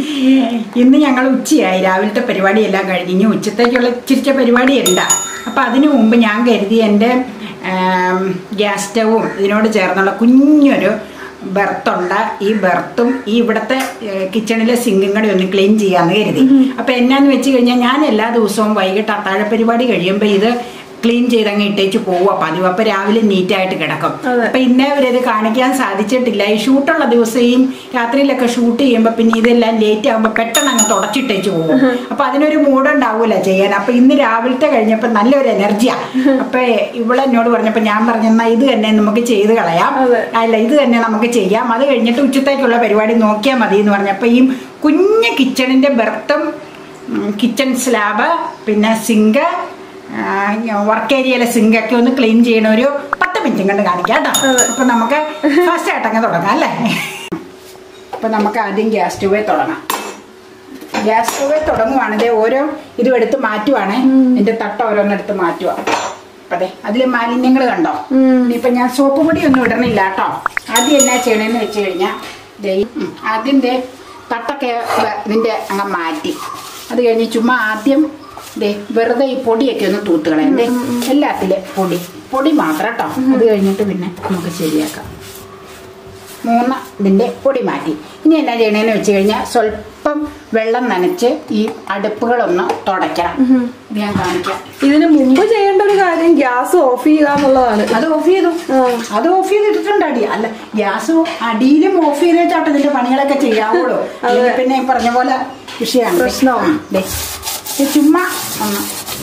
ഇന്ന് ഞങ്ങൾ ഉച്ചയായി രാവിലത്തെ പരിപാടി എല്ലാം കഴിഞ്ഞ് ഇനി ഉച്ചത്തേക്കുള്ള ഇച്ചിരിച്ച പരിപാടി ഉണ്ട് അപ്പം അതിനു മുമ്പ് ഞാൻ കരുതി എൻ്റെ ആം, ഗ്യാസ് സ്റ്റവും ഇതിനോട് ചേർന്നുള്ള കുഞ്ഞൊരു ബെർത്തുണ്ട് ഈ ബെർത്തും ഈ ഇവിടുത്തെ ഏഹ്, കിച്ചണിലെ സിങ്കും കൂടി ഒന്ന് ക്ലീൻ ചെയ്യാന്ന് കരുതി അപ്പൊ എന്നാന്ന് വെച്ച് കഴിഞ്ഞാൽ ഞാൻ എല്ലാ ദിവസവും വൈകിട്ട് അത്താഴ പരിപാടി കഴിയുമ്പോൾ ഇത് ക്ലീൻ ചെയ്തങ്ങ് ഇട്ടേച്ച് പോവുക പതിവ് അപ്പൊ രാവിലെ നീറ്റായിട്ട് കിടക്കും അതെ. അപ്പൊ ഇന്നേ വരെ ഇത് കാണിക്കാൻ സാധിച്ചിട്ടില്ല ഈ ഷൂട്ടുള്ള ദിവസം ഈ രാത്രിയിലൊക്കെ ഷൂട്ട് ചെയ്യുമ്പോൾ പിന്നെ ഇതെല്ലാം ലേറ്റ് ആകുമ്പോൾ പെട്ടെന്ന് അങ്ങ് തുടച്ചിട്ടേച്ച് പോകും അപ്പൊ അതിനൊരു മൂടുണ്ടാവൂല ചെയ്യാൻ അപ്പൊ ഇന്ന് രാവിലത്തെ കഴിഞ്ഞപ്പോൾ നല്ലൊരു എനർജിയാ അപ്പൊ ഇവിടെ എന്നോട് പറഞ്ഞപ്പോ ഞാൻ പറഞ്ഞെന്നാ ഇത് തന്നെ നമുക്ക് ചെയ്ത് കളയാം അതെ. അല്ല ഇത് തന്നെ നമുക്ക് ചെയ്യാം അത് കഴിഞ്ഞിട്ട് ഉച്ചത്തേക്കുള്ള പരിപാടി നോക്കിയാൽ മതി എന്ന് പറഞ്ഞപ്പോ ഈ കുഞ്ഞ് കിച്ചണിന്റെ ബെർത്തും കിച്ചൺ സ്ലാബ് പിന്നെ സിങ്ക് വർക്ക് ഏരിയയിലെ സിങ്ക് ഒക്കെ ഒന്ന് ക്ലീൻ ചെയ്യണ ഒരു പത്ത് മിനിറ്റും കണ്ട് കാണിക്കാം കേട്ടോ അതെ. അപ്പൊ നമുക്ക് ഫസ്റ്റ് ആയിട്ടങ്ങ് തുടങ്ങാം അല്ലേ അപ്പൊ നമുക്ക് ആദ്യം ഗ്യാസ് സ്റ്റൂവേ തുടങ്ങാം ഗ്യാസ് സ്റ്റൂവേ തുടങ്ങുവാണെങ്കിൽ ഓരോ ഇതും എടുത്ത് മാറ്റുവാണേ എന്റെ തട്ട ഓരോന്നെടുത്ത് മാറ്റുക അതെ അതിൽ മാലിന്യങ്ങൾ കണ്ടോ ഉം. ഇനിയിപ്പൊ ഞാൻ സോപ്പ് പൊടി ഒന്നും ഇടണില്ല കേട്ടോ ആദ്യം എന്നാ ചെയ്യണേന്ന് വെച്ച് കഴിഞ്ഞാൽ ദേ ഉം, ആദ്യം ദേ തട്ടൊക്കെ വ- ഇതിന്റെ അങ്ങ് മാറ്റി അത് കഴിഞ്ഞ് ചുമ്മാ ആദ്യം ദേ വെറുതെ ഈ പൊടിയൊക്കെ ഒന്ന് തൂത്ത് കളയാം ദേ എല്ലാത്തിലും പൊടി പൊടി മാത്രം കേട്ടോ അത് കഴിഞ്ഞിട്ട് പിന്നെ നമുക്ക് ശരിയാക്കാം മൂന്ന് ഇതിന്റെ പൊടി മാറ്റി ഇനി എന്നാ ചെയ്യണേന്ന് വെച്ച് കഴിഞ്ഞാൽ സ്വല്പം വെള്ളം നനച്ച് ഈ അടുപ്പുകളൊന്ന് തുടയ്ക്കണം ഇത് ഞാൻ കാണിക്കാം ഇതിന് മുമ്പ് ചെയ്യേണ്ട ഒരു കാര്യം ഗ്യാസ് ഓഫ് ചെയ്യുക എന്നുള്ളതാണ് അത് ഓഫ് ചെയ്തു ആ. അത് ഓഫ് ചെയ്തിട്ടുണ്ട് അടി അല്ല ഗ്യാസ് അടിയിലും ഓഫ് ചെയ്തേച്ചാട്ടോ ഇതിന്റെ പണികളൊക്കെ ചെയ്യാവുള്ളൂ അല്ലെങ്കിൽ പിന്നെ ഈ പറഞ്ഞ പോലെ വിഷയമാണ് പ്രശ്നമാവും. ദേ, ഇത് ചുമ്മാ ഒന്ന്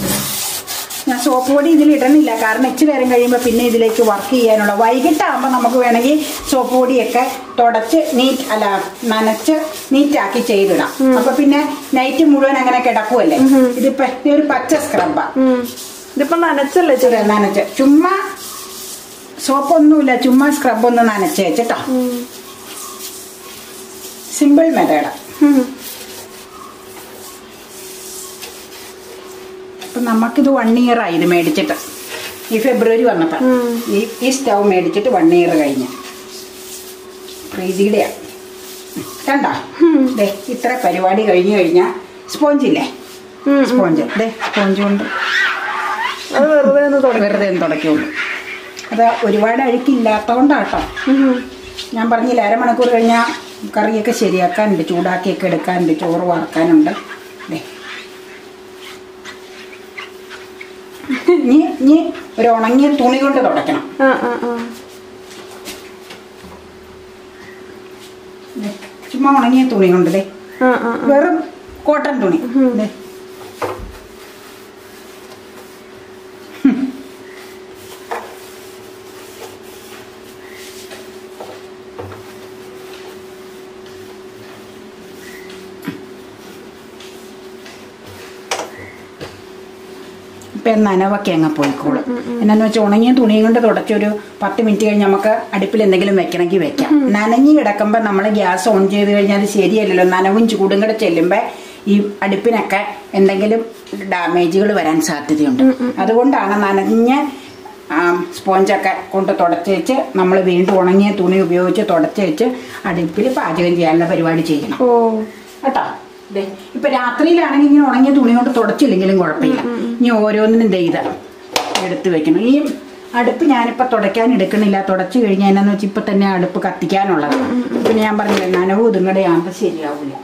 ഞാൻ സോപ്പ് പൊടി ഇതിൽ ഇടണില്ല കാരണം ഇച്ചിരി നേരം കഴിയുമ്പോൾ പിന്നെ ഇതിലേക്ക് വർക്ക് ചെയ്യാനുള്ള വൈകിട്ടാകുമ്പോൾ നമുക്ക് വേണമെങ്കിൽ സോപ്പ് പൊടിയൊക്കെ തുടച്ച് നീറ്റ് അല്ല നനച്ച് നീറ്റാക്കി ചെയ്തിടാം അപ്പൊ പിന്നെ നൈറ്റ് മുഴുവൻ അങ്ങനെ കിടക്കുമല്ലേ ഇതിപ്പോ ഇത് ഒരു പച്ച സ്ക്രബാ ഉം. ഇതിപ്പോ നനച്ചല്ലേ ഇച്ചിരി നനച്ച് ചുമ്മാ സോപ്പൊന്നുമില്ല ചുമ്മാ സ്ക്രബ് ഒന്ന് നനച്ച് വെച്ചിട്ടോ സിമ്പിൾ മെത്തേഡ് അപ്പൊ നമുക്കിത് വൺ ഇയർ ആയി ഇത് മേടിച്ചിട്ട് ഈ ഫെബ്രുവരി വന്നപ്പോ ഉം. ഈ ഈ സ്റ്റൗ മേടിച്ചിട്ട് വൺ ഇയർ കഴിഞ്ഞ് പ്രീതിയുടെയാ കണ്ടോ ദേ ഇത്ര പരിപാടി കഴിഞ്ഞു കഴിഞ്ഞാൽ സ്പോഞ്ച് ഇല്ലേ സ്പോഞ്ച് ദേ സ്പോഞ്ച് കൊണ്ട് അത് വെറുതെ ഒന്ന് തുടങ്ങി വെറുതെ ഒന്ന് തുടയ്ക്കുള്ളൂ അത് ഒരുപാട് അഴുക്കില്ലാത്തതുകൊണ്ടാട്ടോ ഞാൻ പറഞ്ഞില്ല അരമണിക്കൂർ കഴിഞ്ഞാൽ കറിയൊക്കെ ശരിയാക്കാനുണ്ട് ചൂടാക്കിയൊക്കെ എടുക്കാനുണ്ട് ചോറ് വറക്കാനുണ്ട് ദേ. ഇനി ഇനി ഒരു ഉണങ്ങിയ തുണി കൊണ്ട് തുടയ്ക്കണം ആ ആ ആ ദേ. ചുമ്മാ ഉണങ്ങിയ തുണി കൊണ്ട് ദേ ആ ആ ആ. വെറും കോട്ടൺ തുണി ദേ. ഇപ്പം നനവൊക്കെ അങ്ങ് പോയിക്കോളും എന്നാന്ന് വെച്ചാൽ ഉണങ്ങിയ തുണിയും കൊണ്ട് തുടച്ചൊരു പത്ത് മിനിറ്റ് കഴിഞ്ഞ് നമുക്ക് അടുപ്പിൽ എന്തെങ്കിലും വെക്കണമെങ്കിൽ വെക്കാം നനഞ്ഞ് കിടക്കുമ്പോൾ നമ്മൾ ഗ്യാസ് ഓൺ ചെയ്ത് കഴിഞ്ഞാൽ അത് ശരിയല്ലല്ലോ നനവും ചൂടും കൂടെ ചെല്ലുമ്പോൾ ഈ അടുപ്പിനൊക്കെ എന്തെങ്കിലും ഡാമേജുകൾ വരാൻ സാധ്യതയുണ്ട് അതുകൊണ്ടാണ് നനഞ്ഞ ആ, സ്പോഞ്ചൊക്കെ കൊണ്ട് തുടച്ച് വെച്ച് നമ്മൾ വീണ്ടും ഉണങ്ങിയ തുണി ഉപയോഗിച്ച് തുടച്ച് വെച്ച് അടുപ്പിൽ പാചകം ചെയ്യാനുള്ള പരിപാടി ചെയ്യണം ഓ കേട്ടോ ദേ ഇപ്പൊ രാത്രിയിലാണെങ്കിൽ ഇങ്ങനെ ഉണങ്ങിയ തുണി കൊണ്ട് തുടച്ചില്ലെങ്കിലും കുഴപ്പമില്ല ഇനി ഓരോന്നിനും ദേ ഇത് എടുത്ത് വെക്കണം ഈ അടുപ്പ് ഞാനിപ്പോ തുടയ്ക്കാൻ എടുക്കണില്ല തുടച്ചു കഴിഞ്ഞാൽ എന്നാന്ന് വെച്ചാൽ ഇപ്പൊ തന്നെ അടുപ്പ് കത്തിക്കാനുള്ളത് പിന്നെ ഞാൻ പറഞ്ഞില്ല നനവും ഇതും കൂടെ ആകുമ്പോൾ ശരിയാവില്ല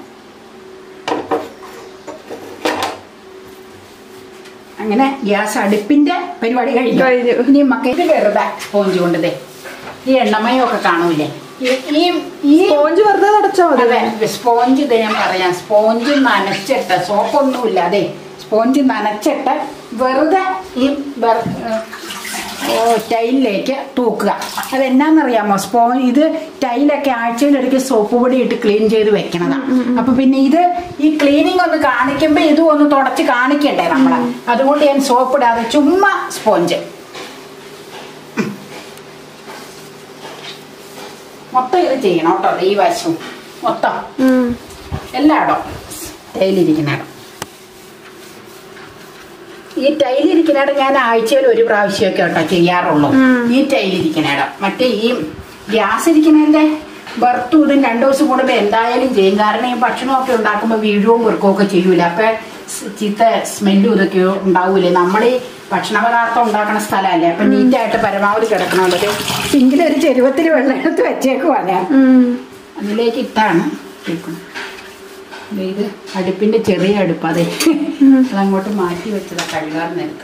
അങ്ങനെ ഗ്യാസ് അടുപ്പിന്റെ പരിപാടി കഴിഞ്ഞു കഴിഞ്ഞു. ഇനി മക്കൾക്ക് വെറുതെ സ്പോഞ്ച് കൊണ്ട് ദേ ഈ എണ്ണമയമൊക്കെ കാണൂലേ ഈ- ഈ ഈ സ്പോഞ്ച് വെറുതെ തുടച്ചാ മതി അതെ സ്പോഞ്ച് ഇത് ഞാൻ പറയാം സ്പോഞ്ച് നനച്ചിട്ട് സോപ്പൊന്നുമില്ല അതെ സ്പോഞ്ച് നനച്ചിട്ട് വെറുതെ ഈ വെർ- ഓ ടൈലിലേക്ക് തൂക്കുക അതെന്നാന്നറിയാമോ സ്പോ ഇത് ടൈലൊക്കെ ആഴ്ചയിലൊരിക്കൽ സോപ്പ് പൊടി ഇട്ട് ക്ലീൻ ചെയ്ത് വെക്കണതാണ് അപ്പൊ പിന്നെ ഇത് ഈ ക്ലീനിങ് ഒന്ന് കാണിക്കുമ്പോ ഇതും ഒന്ന് തുടച്ച് കാണിക്കണ്ടേ നമ്മള് അതുകൊണ്ട് ഞാൻ സോപ്പ് ഇടാതെ ചുമ്മാ സ്പോഞ്ച് മൊത്തം ഇത് ചെയ്യണം കേട്ടോ ഈ വശവും മൊത്തം ഉം. എല്ലായിടം ടൈലിരിക്കുന്നിടം ഈ ടൈലിരിക്കുന്നിടം ഞാൻ ആഴ്ചയിൽ ഒരു പ്രാവശ്യമൊക്കെ കേട്ടോ ചെയ്യാറുള്ളൂ ഉം. ഈ ടൈലിരിക്കുന്നിടം മറ്റേ ഈ ഗ്യാസ് ഇരിക്കുന്നതിന്റെ വറുത്തും ഇതും രണ്ടു ദിവസം കൂടുമ്പോൾ എന്തായാലും ചെയ്യും കാരണം ഈ ഭക്ഷണമൊക്കെ ഉണ്ടാക്കുമ്പോൾ വീഴുവും വെറുക്കുകയൊക്കെ ചെയ്യൂല അപ്പൊ സ് ചീത്ത സ്മെല്ലും ഇതൊക്കെ ഉണ്ടാവൂലേ നമ്മൾ ഈ ഭക്ഷണ പദാർത്ഥം ഉണ്ടാക്കുന്ന സ്ഥലമല്ലേ അപ്പൊ നീറ്റായിട്ട് പരമാവധി കിടക്കണമല്ലോ സിങ്കിൽ ഒരു ചെരുവത്തിൽ വെള്ളം എടുത്ത് വെച്ചേക്കുവാണ് ഉം. അതിലേക്ക് ഇട്ടാണ് ഇട്ടേക്കുന്നത്. ദേ ഇത് അടുപ്പിന്റെ ചെറിയ അടുപ്പ് അതെ അതങ്ങോട്ട് മാറ്റി വെച്ചതാ കഴുകാൻ നേരത്ത്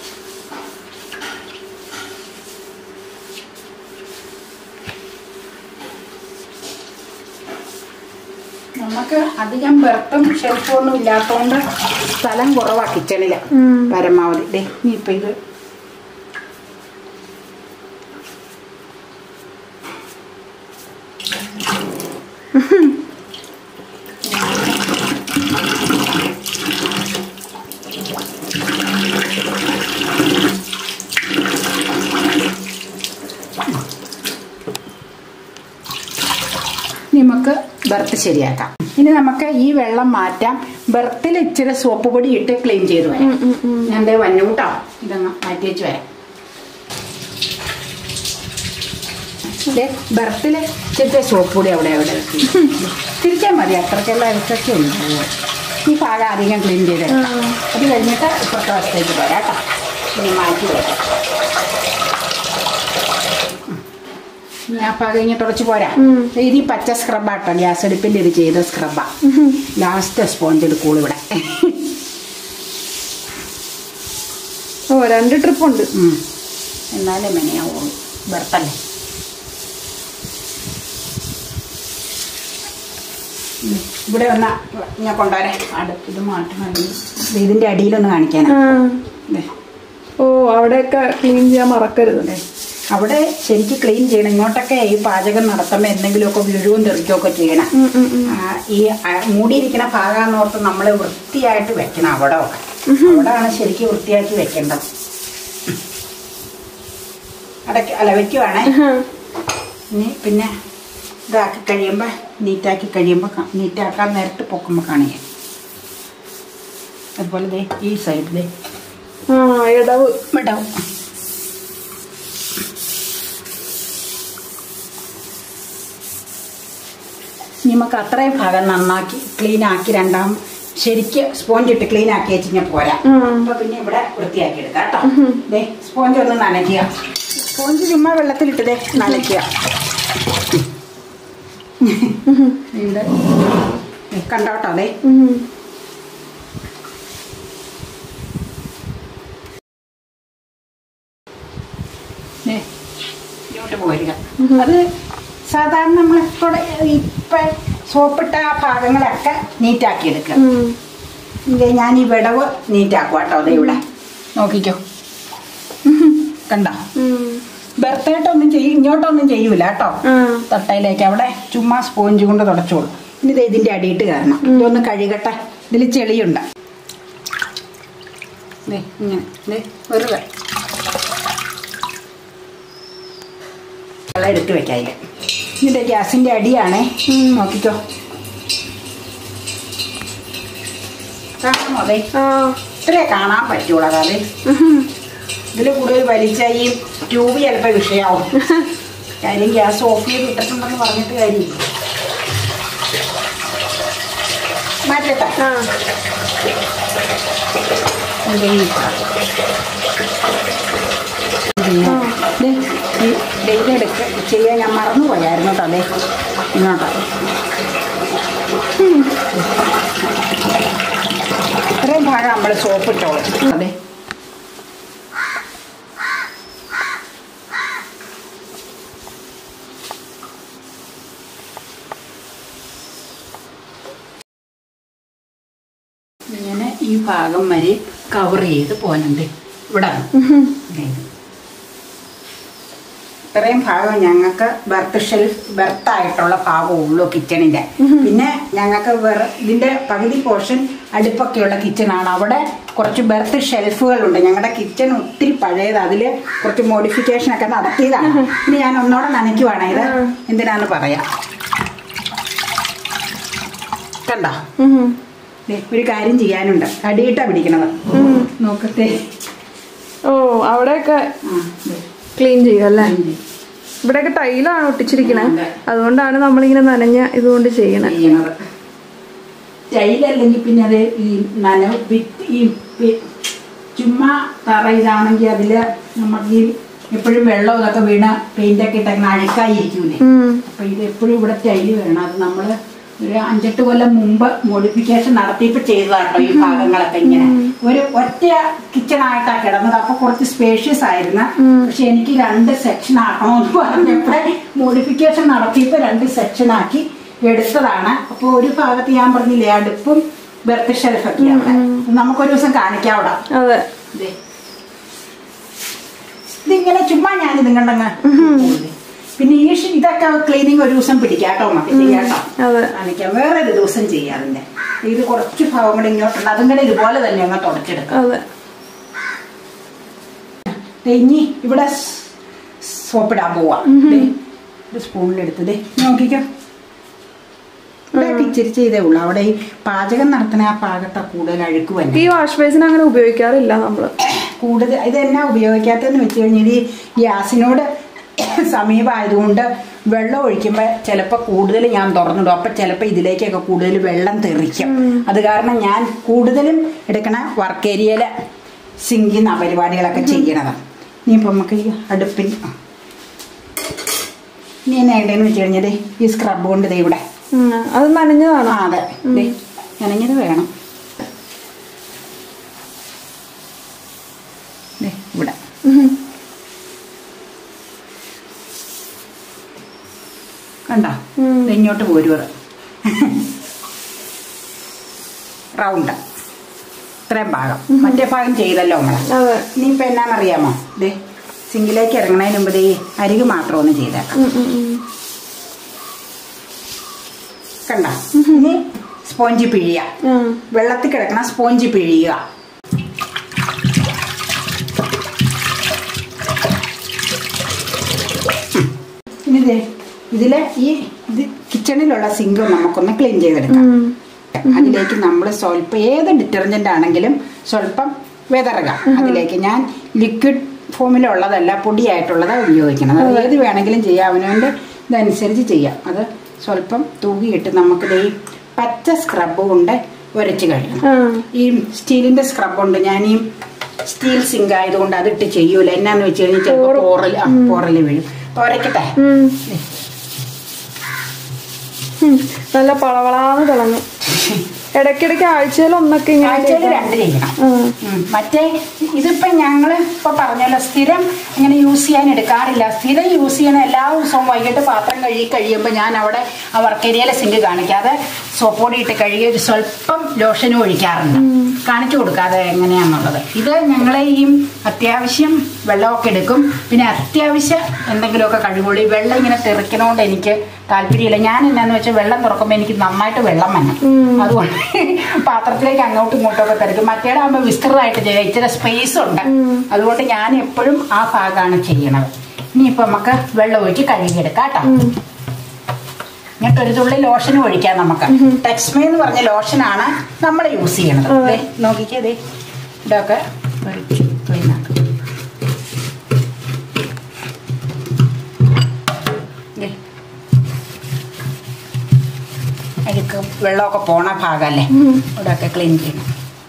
നമുക്ക് അധികം ബെർത്തും ഷെൽഫും ഒന്നും ഇല്ലാത്തതുകൊണ്ട് സ്ഥലം കുറവാ കിച്ചണില് ഉം. പരമാവധി ദേ നീ ഇപ്പൊ ഇത് നമുക്ക് ബർത്ത് ശരിയാക്കാം ഇനി നമുക്ക് ഈ വെള്ളം മാറ്റാം ബർത്തിൽ ഇച്ചിരി സോപ്പ് പൊടി ഇട്ട് ക്ലീൻ ചെയ്ത് വരാം ഉം, ഉം, ഉം. ഞാൻ ദേ വന്നു കേട്ടോ ഇതങ്ങ് മാറ്റി വെച്ച് വരാം ദേ ബർത്തിൽ ഇച്ചിരി സോപ്പ് പൊടി അവിടെ അവിടെ വെക്കും തിരിച്ചാൽ മതി അത്രയ്ക്കെല്ലാം ഇതൊക്കെ ഉണ്ട് ഈ ഭാഗം അധികം ക്ലീൻ ചെയ്തെടുക്കാം അത് കഴിഞ്ഞിട്ട് ഇപ്പുറത്തെ വശത്തേക്ക് പോരാം കേട്ടോ ഇനി മാറ്റി വരാം ഞാൻ ആ ഭാഗം ഇങ്ങനെ തുടച്ച് പോരാ ഉം. ഇത് ഈ പച്ച സ്ക്രബാട്ടോ ഗ്യാസ് അടുപ്പിൽ ഇത് ചെയ്ത സ്ക്രബാ ലാസ്റ്റ് സ്പോഞ്ച് എടുക്കൂളൂ ഇവിടെ ഓ രണ്ട് ട്രിപ്പ് ഉണ്ട് ഉം. എന്നാലേ മെനയാവുള്ളൂ ബർത്തല്ലേ ഉം. ഇവിടെ വന്ന ഞാൻ കൊണ്ടുവരാം അടുപ്പ് ഇത് മാറ്റണമെങ്കിൽ ഇത് ഇതിന്റെ അടിയിലൊന്ന് കാണിക്കാനാ ആ. ദേ, ഓ അവിടെയൊക്കെ ക്ലീൻ ചെയ്യാൻ മറക്കരുത് ദേ. അവിടെ ശരിക്കും ക്ലീൻ ചെയ്യണം ഇങ്ങോട്ടൊക്കെ ഈ പാചകം നടത്തുമ്പോൾ എന്തെങ്കിലുമൊക്കെ വീഴുവും തെറിക്കുകയൊക്കെ ചെയ്യണം ഉം, ഉം, ഉം. ആ, ഈ ആ, മൂടിയിരിക്കുന്ന ഭാഗം ഓർത്ത് നമ്മൾ വൃത്തിയായിട്ട് വെക്കണം അവിടെ ഒക്കെ അവിടെയാണ് ശരിക്കും വൃത്തിയാക്കി വെക്കേണ്ടത് അടയ്ക്ക് അല്ല വെക്കുവാണേ ഇനി പിന്നെ ഇതാക്കി കഴിയുമ്പോൾ നീറ്റാക്കി കഴിയുമ്പോൾ നീറ്റാക്കാൻ നേരത്ത് പൊക്കുമ്പോൾ കാണിക്കാം അതുപോലെ ദേ ഈ സൈഡിൽ ആ ഇടവ് വിടാവും ഇനി നമുക്ക് അത്രയും ഭാഗം നന്നാക്കി ക്ലീൻ ആക്കി രണ്ടാം ശരിക്ക് സ്പോഞ്ച് ഇട്ട് ക്ലീൻ ആക്കി വെച്ച് കഴിഞ്ഞാൽ പോരാ ഉം. അപ്പൊ പിന്നെ ഇവിടെ വൃത്തിയാക്കി എടുക്കാം കേട്ടോ ദേ സ്പോഞ്ച് ഒന്ന് നനയ്ക്കുക സ്പോഞ്ച് ചുമ്മാ വെള്ളത്തിലിട്ട് ദേ നനയ്ക്കുക ഇത് കണ്ടോട്ടോ അതെ ഉം. ദേ, ഇങ്ങോട്ട് പോരുക അത് സാധാരണ നമ്മൾ ഇപ്പൊ സോപ്പിട്ട ആ ഭാഗങ്ങളൊക്കെ നീറ്റാക്കി എടുക്കുക ഉം. ഇത് ഞാൻ ഈ വിടവ് നീറ്റാക്കും കേട്ടോ അതെ ഇവിടെ നോക്കിക്കോ കണ്ടോ ഉം. ബർത്തായിട്ടൊന്നും ചെയ്യും ഇങ്ങോട്ടൊന്നും ചെയ്യൂല കേട്ടോ ആ. തട്ടയിലേക്ക് അവിടെ ചുമ്മാ സ്പോഞ്ച് കൊണ്ട് തുടച്ചോളൂ ഇനി ദേ ഇതിന്റെ അടിയിട്ട് കാരണം ഇതൊന്ന് കഴുകട്ടെ ഇതിൽ ചെളിയുണ്ട് ദേ ഇങ്ങനെ ദേ വെറുതെ വെള്ളം എടുത്ത് വെക്കാതില്ല ഇതിന്റെ ഗ്യാസിന്റെ അടിയാണേ നോക്കിക്കോ കാണാമോ അതെ ആ. ഇത്രേ കാണാൻ പറ്റുള്ളൂ അതെ ഉം. ഇതിൽ കൂടുതൽ വലിച്ച ഈ ട്യൂബ് ചിലപ്പോൾ വിഷയാവും കാര്യം ഗ്യാസ് ഓഫ് ചെയ്ത് ഇട്ടിട്ടുണ്ടെന്ന് പറഞ്ഞിട്ട് കാര്യമില്ല മാറ്റട്ടെ ആ. എന്റെ ഈ പിന്നെ ദേ, ഈ ഡെയിലി എടുക്ക ചെയ്യാൻ ഞാൻ മറന്നു പോയായിരുന്നു കേട്ടോ അതെ ഇങ്ങോട്ടോ ഉം. ഇത്രയും ഭാഗം നമ്മൾ സോപ്പ് ഇട്ടോളും അതെ ഇങ്ങനെ ഈ ഭാഗം വരെ കവർ ചെയ്ത് പോകുന്നുണ്ട് ഇവിടെ ദേ. ഇത്രയും ഭാഗം ഞങ്ങൾക്ക് ബർത്ത് ഷെൽഫ് ബർത്തായിട്ടുള്ള ഭാഗം ഉള്ളൂ കിച്ചണിന്റെ പിന്നെ ഞങ്ങൾക്ക് വേറെ ഇതിന്റെ പകുതി പോർഷൻ അടുപ്പൊക്കെയുള്ള കിച്ചണാണ് അവിടെ കുറച്ച് ബർത്ത് ഷെൽഫുകളുണ്ട് ഞങ്ങളുടെ കിച്ചൺ ഒത്തിരി പഴയത് അതിൽ കുറച്ച് മോഡിഫിക്കേഷൻ ഒക്കെ നടത്തിയതാണ് ഇനി ഞാൻ ഒന്നോടെ നനയ്ക്കുവാണ് ഇത് എന്തിനാന്ന് പറയാം കണ്ടോ ഉം. ദേ, ഒരു കാര്യം ചെയ്യാനുണ്ട് അടിയിട്ടാ പിടിക്കണത് നോക്കത്തെ ഓ അവിടെയൊക്കെ ആ ദേ. ക്ലീൻ ചെയ്യും അല്ലേ ഇവിടെയൊക്കെ ടൈലാണ് ഒട്ടിച്ചിരിക്കണേ അതെ. അതുകൊണ്ടാണ് നമ്മളിങ്ങനെ നനഞ്ഞ ഇതുകൊണ്ട് ചെയ്യണേ ചെയ്യണത് ടൈലല്ലെങ്കിൽ പിന്നെ അത് ഈ നന വിത്ത് ഈ പി- ചുമ്മാ തറ ഇതാണെങ്കിൽ അതില് നമുക്ക് ഈ എപ്പോഴും വെള്ളം ഇതൊക്കെ വീണ പെയിന്റൊക്കെ ഇട്ടങ്ങനെ അഴുക്കായിരിക്കൂലേ ഉം. അപ്പൊ ഇത് എപ്പോഴും ഇവിടെ ടൈല് വേണം അത് നമ്മള് ഒരു അഞ്ചെട്ട് കൊല്ലം മുമ്പ് മോഡിഫിക്കേഷൻ നടത്തിയപ്പോ ചെയ്തതാട്ടോ ഈ ഭാഗങ്ങളൊക്കെ ഇങ്ങനെ ഒരു ഒറ്റ കിച്ചൺ ആയിട്ടാ കിടന്നത് അപ്പൊ കുറച്ച് സ്പേഷ്യസ് ആയിരുന്നു പക്ഷെ എനിക്ക് രണ്ട് സെക്ഷൻ ആക്കണമെന്ന് പറഞ്ഞപ്പോഴേ മോഡിഫിക്കേഷൻ നടത്തിയപ്പോ രണ്ട് സെക്ഷൻ ആക്കി എടുത്തതാണ് അപ്പൊ ഒരു ഭാഗത്ത് ഞാൻ പറഞ്ഞില്ലേ അടുപ്പും ബെർത്ത് ഷെൽഫൊക്കെയാണ് നമുക്കൊരു ദിവസം കാണിക്കാം അവിടെ അതെ ദേ. ഇതിങ്ങനെ ചുമ്മാ ഞാൻ നിങ്ങളുടെ പിന്നെ ഈ ഷ് ഇതൊക്കെ ക്ലീനിങ് ഒരു ദിവസം പിടിക്കാം കേട്ടോ നമുക്ക് ചെയ്യാം കേട്ടോ അതെ കാണിക്കാം വേറെ ഒരു ദിവസം ചെയ്യാം അതിന്റെ ഇത് കുറച്ച് ഭാഗം കൂടെ ഇങ്ങോട്ടുണ്ട് അതും കൂടെ ഇതുപോലെ തന്നെ അങ്ങ് തുടച്ചെടുക്കാം അതെ ദേ ഇനി ഇവിടെ സ് സോപ്പിടാൻ പോവാ ദേ, ഒരു സ്പൂണിലെടുത്ത് ദേ നോക്കിക്കോ ഇവിടെ ഇച്ചിരി ചെയ്തേ ഉള്ളൂ അവിടെ ഈ പാചകം നടത്തുന്ന ആ പാകത്ത കൂടുതൽ അഴുക്ക് തന്നെ ഈ വാഷ് ബേസിൻ അങ്ങനെ ഉപയോഗിക്കാറില്ല നമ്മള് കൂടുതൽ ഇതെന്നാ ഉപയോഗിക്കാത്തതെന്ന് വെച്ച് കഴിഞ്ഞാൽ ഈ ഗ്യാസിനോട് സമീപമായതുകൊണ്ട് വെള്ളം ഒഴിക്കുമ്പോൾ ചിലപ്പോൾ കൂടുതൽ ഞാൻ തുറന്നിടും അപ്പം ചിലപ്പോൾ ഇതിലേക്കൊക്കെ കൂടുതൽ വെള്ളം തെറിക്കും അത് കാരണം ഞാൻ കൂടുതലും എടുക്കണ വർക്ക് ഏരിയയിലെ സിങ്കിന്ന പരിപാടികളൊക്കെ ചെയ്യണത് ഇനിയിപ്പോൾ നമുക്ക് ഈ അടുപ്പിൽ ഇനി എന്നാ വേണ്ടതെന്ന് വെച്ച് കഴിഞ്ഞാൽ ഈ സ്ക്രബ് കൊണ്ട് ദേ ഇവിടെ ഉം. അത് നനഞ്ഞതാണോ ആ അതെ ദേ നനഞ്ഞത് വേണം ദേ ഇവിടെ ഉം. കണ്ടോ ഉം. ദേ ഇങ്ങോട്ട് പോരുവത് റൗണ്ട് ഇത്രയും ഭാഗം മറ്റേ ഭാഗം ചെയ്തല്ലോ നമ്മള് അതെ ഇനിയിപ്പോ എന്നാന്നറിയാമോ ദേ സിങ്കിലേക്ക് ഇറങ്ങണതിന് മുമ്പ് ദേ അരികു മാത്രം ഒന്ന് ചെയ്തേക്കാം ഉം, ഉം, ഉം. കണ്ട ഇനി സ്പോഞ്ച് പിഴിയ ആ. വെള്ളത്തിൽ കിടക്കണ സ്പോഞ്ച് പിഴിയുക ഇനി ദേ ഇതിലെ ഈ ഇത് കിച്ചണിലുള്ള സിങ്ക് നമുക്കൊന്ന് ക്ലീൻ ചെയ്തെടുക്കാം ഉം. അതിലേക്ക് നമ്മൾ സ്വല്പം ഏത് ഡിറ്റർജന്റ് ആണെങ്കിലും സ്വല്പം വിതറുക അതിലേക്ക് ഞാൻ ലിക്വിഡ് ഫോമിലുള്ളതല്ല പൊടിയായിട്ടുള്ളതാണ് ഉപയോഗിക്കുന്നത് അത് ഏത് വേണമെങ്കിലും ചെയ്യാം അവനവൻ്റെ ഇതനുസരിച്ച് ചെയ്യാം അത് സ്വല്പം തൂകിയിട്ട് നമുക്ക് ദേ ഈ പച്ച സ്ക്രബ് കൊണ്ട് ഉരച്ച് കഴിയണം ആ. ഈ സ്റ്റീലിന്റെ സ്ക്രബ് ഉണ്ട് ഞാൻ ഈ സ്റ്റീൽ സിങ്ക് ആയതുകൊണ്ട് അതിട്ട് ചെയ്യൂല എന്നാന്ന് വെച്ച് കഴിഞ്ഞാൽ ചിലപ്പോൾ പോറൽ ആ പോറൽ വീഴും അപ്പൊ ഉരയ്ക്കട്ടെ ഉം. ഉം. നല്ല പളവളാന്ന് തിളങ്ങും ഇടയ്ക്കിടയ്ക്ക് ആഴ്ചയിൽ ഒന്നൊക്കെ ഇങ്ങനെ ആഴ്ചയിൽ ചെയ്താ- രണ്ട് ചെയ്യണം ഉം. ഉം. മറ്റേ ഇതിപ്പോ ഞങ്ങള് ഇപ്പൊ പറഞ്ഞല്ലോ സ്ഥിരം ഇങ്ങനെ യൂസ് ചെയ്യാൻ എടുക്കാറില്ല സ്ഥിരം യൂസ് ചെയ്യണ എല്ലാ ദിവസവും വൈകിട്ട് പാത്രം കഴുകി കഴിയുമ്പോൾ ഞാൻ അവിടെ ആ വർക്ക് ഏരിയയിലെ സിങ്ക് കാണിക്കാതെ സോപ്പ് പൊടി ഇട്ട് കഴുകി ഒരു സ്വല്പം ലോഷനും ഒഴിക്കാറുണ്ട് കാണിച്ചു കൊടുക്കാതെ എങ്ങനെയാന്നുള്ളത് ഇത് ഞങ്ങളെ ഈ അത്യാവശ്യം വെള്ളമൊക്കെ എടുക്കും പിന്നെ അത്യാവശ്യം എന്തെങ്കിലുമൊക്കെ കഴിവുള്ളൂ ഈ വെള്ളം ഇങ്ങനെ തെറിക്കണോണ്ട് എനിക്ക് താല്പര്യമില്ല ഞാൻ എന്നാന്ന് വെച്ചാൽ വെള്ളം തുറക്കുമ്പോൾ എനിക്ക് നന്നായിട്ട് വെള്ളം വേണം അതുകൊണ്ട് പാത്രത്തിലേക്ക് അങ്ങോട്ടും ഇങ്ങോട്ടും ഒക്കെ തെറിക്കും മറ്റേടാകുമ്പോൾ വിസ്തൃതമായിട്ട് ചെയ്യാം ഇച്ചിരി സ്പേസ് ഉണ്ട് അതുകൊണ്ട് ഞാൻ എപ്പോഴും ആ ഭാഗമാണ് ചെയ്യണത് ഇനിയിപ്പോൾ നമുക്ക് വെള്ളം ഒഴിച്ച് കഴുകിയെടുക്കാം കേട്ടോ എന്നിട്ട് ഒരു തുള്ളി ലോഷൻ ഒഴിക്കാം നമുക്ക് ടെക്സ്മേ എന്ന് പറഞ്ഞ ലോഷനാണ് നമ്മൾ യൂസ് ചെയ്യണത് ദേ, നോക്കിക്കേ ദേ ഇതൊക്കെ ഒഴിച്ച് clean ആക്കാം. ദേ. അഴുക്ക് വെള്ളമൊക്കെ പോണ ഭാഗമല്ലേ ഇവിടെയൊക്കെ ക്ലീൻ ചെയ്യണം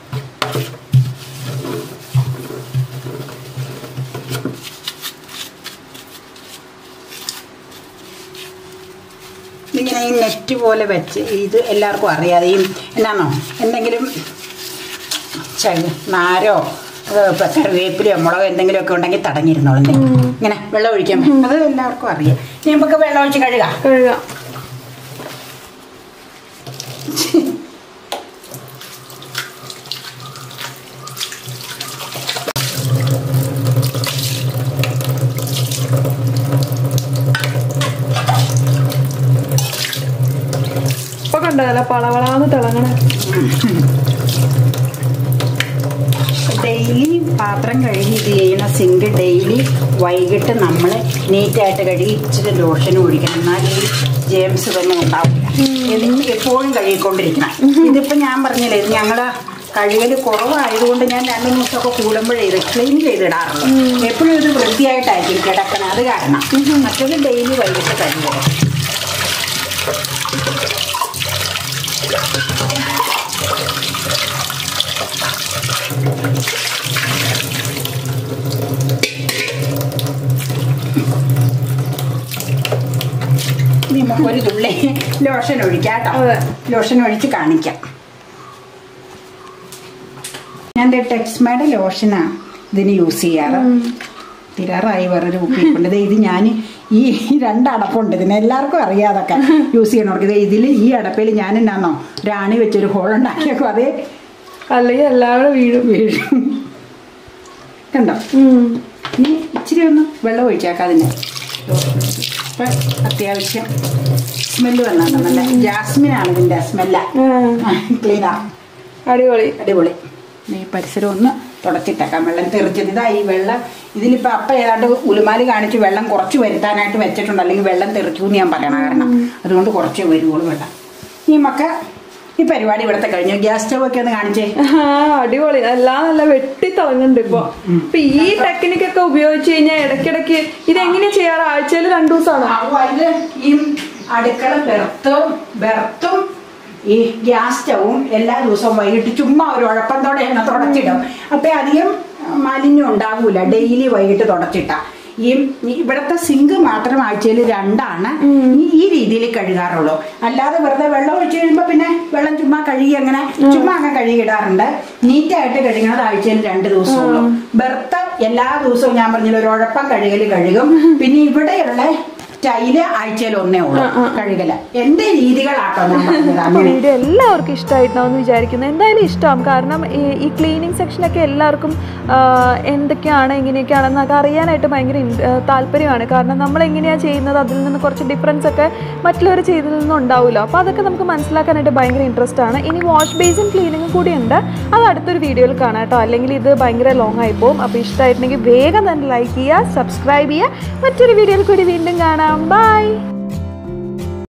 ഇങ്ങനെ ഈ നെറ്റ് പോലെ വെച്ച് ഇത് എല്ലാവർക്കും അറിയാതെ ഈ എന്നാണോ എന്തെങ്കിലും ചെ- നാരോ അത് ഇപ്പൊ കറിവേപ്പിലയോ മുളകോ എന്തെങ്കിലുമൊക്കെ ഉണ്ടെങ്കിൽ തടഞ്ഞിരുന്നോളൂ എന്തെങ്കിലും ഇങ്ങനെ വെള്ളം ഒഴിക്കാൻ പറ്റും. അത് എല്ലാവർക്കും അറിയാം ഇനി നമുക്ക് വെള്ളം ഒഴിച്ച് കഴുകാം കഴുകാം ഇപ്പൊ കണ്ടതല്ല പളവളാന്ന് തിളങ്ങണേ ഡെയിലി പാത്രം കഴുകി ഇത് ചെയ്യണ സിങ്ക് ഡെയിലി വൈകിട്ട് നമ്മൾ നീറ്റായിട്ട് കഴുകി ഇച്ചിരി ലോഷൻ ഒഴിക്കണം എന്നാൽ ഈ ജെയിംസ് തന്നെ ഉണ്ടാവില്ല ഇത് എപ്പോഴും കഴുകിക്കൊണ്ടിരിക്കണം ഇതിപ്പോൾ ഞാൻ പറഞ്ഞില്ലേ ഇത് ഞങ്ങൾ കഴുകൽ കുറവായതുകൊണ്ട് ഞാൻ രണ്ട് മൂന്ന് ദിവസമൊക്കെ കൂടുമ്പോഴേ ഇത് ക്ലീൻ ചെയ്തിടാറുള്ളൂ എപ്പോഴും ഇത് വൃത്തിയായിട്ടായിരിക്കും കിടക്കണം അത് കാരണം മറ്റത് ഡെയിലി വൈകിട്ട് കഴുകുക ഇനി നമുക്കൊരു തുള്ളി ലോഷൻ ഒഴിക്കാം കേട്ടോ അതെ. ലോഷൻ ഒഴിച്ച് കാണിക്കാം ഞാൻ ദേ ടെക്സ്മയുടെ ലോഷനാണ് ഇതിന് യൂസ് ചെയ്യാറ് തിരാറായി വേറൊരു കുപ്പിയിട്ടുണ്ട് ദേ ഇത് ഞാൻ ഈ രണ്ട് അടപ്പുണ്ട് ഇതിന് എല്ലാവർക്കും അറിയാതൊക്കെ യൂസ് ചെയ്യണവർക്ക് ദേ ഇതിൽ ഈ അടപ്പിൽ ഞാൻ എന്നാന്നോ രാണി വെച്ചൊരു ഹോൾ ഉണ്ടാക്കിയേക്കും അതേ അല്ലെങ്കിൽ എല്ലാവരും വീഴും വീഴും കണ്ടോ ഉം. ഇനി ഇച്ചിരി ഒന്ന് വെള്ളം ഒഴിച്ചേക്കാം അതിന് അപ്പം അത്യാവശ്യം സ്മെല്ല് വന്നാണ് നല്ല ജാസ്മിനാണ് ഇതിൻ്റെ സ്മെല്ല ആ, ക്ലീനാ അടിപൊളി അടിപൊളി ഈ പരിസരം ഒന്ന് തുടച്ചിട്ടേക്കാം വെള്ളം തെറിച്ചത് ഇതാ ഈ വെള്ളം ഇതിലിപ്പോൾ അപ്പം ഏതാണ്ട് ഉലുമാല് കാണിച്ച് വെള്ളം കുറച്ച് വരുത്താനായിട്ട് വെച്ചിട്ടുണ്ട് അല്ലെങ്കിൽ വെള്ളം തെറിച്ചു എന്ന് ഞാൻ പറയണ കാരണം അതുകൊണ്ട് കുറച്ചേ വരുവുള്ളൂ വെള്ളം ഈ മക്ക ഈ പരിപാടി ഇവിടുത്തെ കഴിഞ്ഞു ഗ്യാസ് സ്റ്റവ് ഒക്കെ ഒന്ന് കാണിച്ചേ ആ അടിപൊളി എല്ലാം നല്ല വെട്ടി തിളങ്ങുന്നുണ്ട് ഇപ്പൊ ഇപ്പൊ ഈ ടെക്നിക്ക് ഒക്കെ ഉപയോഗിച്ച് കഴിഞ്ഞാൽ ഇടയ്ക്കിടയ്ക്ക് ഇതെങ്ങനെയാ ചെയ്യാറ് ആഴ്ചയിൽ രണ്ടു ദിവസമാണോ അപ്പോൾ ഇത് ഈ അടുക്കള ബെർത്തും ബെർത്തും ഈ ഗ്യാസ് സ്റ്റവും എല്ലാ ദിവസവും വൈകിട്ട് ചുമ്മാ ഒരു ഉഴപ്പത്തോടെ എണ്ണ തുടച്ചിടും അപ്പൊ അധികം മാലിന്യം ഉണ്ടാകൂല ഡെയിലി വൈകിട്ട് തുടച്ചിട്ട ഈ ഈ ഇവിടുത്തെ സിങ്ക് മാത്രം ആഴ്ചയിൽ രണ്ടാണ് ഈ- ഈ രീതിയിൽ കഴുകാറുള്ളൂ അല്ലാതെ വെറുതെ വെള്ളം ഒഴിച്ച് കഴിയുമ്പോൾ പിന്നെ വെള്ളം ചുമ്മാ കഴുകി അങ്ങനെ ചുമ്മാ അങ്ങ് കഴുകിയിടാറുണ്ട് നീറ്റായിട്ട് കഴുകണത് ആഴ്ചയിൽ രണ്ട് ദിവസമുള്ളൂ ബെർത്ത് എല്ലാ ദിവസവും ഞാൻ പറഞ്ഞില്ല ഒരു ഉഴപ്പം കഴുകൽ കഴുകും പിന്നെ ഇവിടെയുള്ള ടൈല് ആഴ്ചയിൽ ഒന്നേ ഉള്ളൂ കഴുകല എന്റെ രീതികളാട്ടോ ഞാൻ പറഞ്ഞത് അപ്പൊ അങ്ങനെ വീഡിയോ എല്ലാവർക്കും ഇഷ്ടമായിട്ടുണ്ടാവും വിചാരിക്കുന്നു എന്തായാലും ഇഷ്ടമാവും കാരണം ഈ- ഈ ക്ലീനിങ് സെക്ഷനൊക്കെ എല്ലാവർക്കും ആ, എന്തൊക്കെയാണ് എങ്ങനെയൊക്കെയാണെന്നൊക്കെ അറിയാനായിട്ട് ഭയങ്കര ഇൻ- ആ, താല്പര്യമാണ് കാരണം നമ്മൾ എങ്ങനെയാണ് ചെയ്യുന്നത് അതിൽ നിന്ന് കുറച്ച് ഡിഫറൻസ് ഒക്കെ മറ്റുള്ളവർ ചെയ്തതിൽ നിന്നും ഉണ്ടാവില്ല അപ്പോൾ അതൊക്കെ നമുക്ക് മനസ്സിലാക്കാനായിട്ട് ഭയങ്കര ഇൻട്രസ്റ്റ് ആണ് ഇനി വാഷ് ബേസിൻ ക്ലീനിങ് കൂടി ഉണ്ട് അത് അടുത്തൊരു വീഡിയോയിൽ കാണാം കേട്ടോ അല്ലെങ്കിൽ ഇത് ഭയങ്കര ലോങ് ആയി പോകും അപ്പോൾ ഇഷ്ടമായിട്ടുണ്ടെങ്കിൽ വേഗം തന്നെ ലൈക്ക് ചെയ്യുക സബ്സ്ക്രൈബ് ചെയ്യുക മറ്റൊരു വീഡിയോയിൽ കൂടി വീണ്ടും കാണാം ബൈ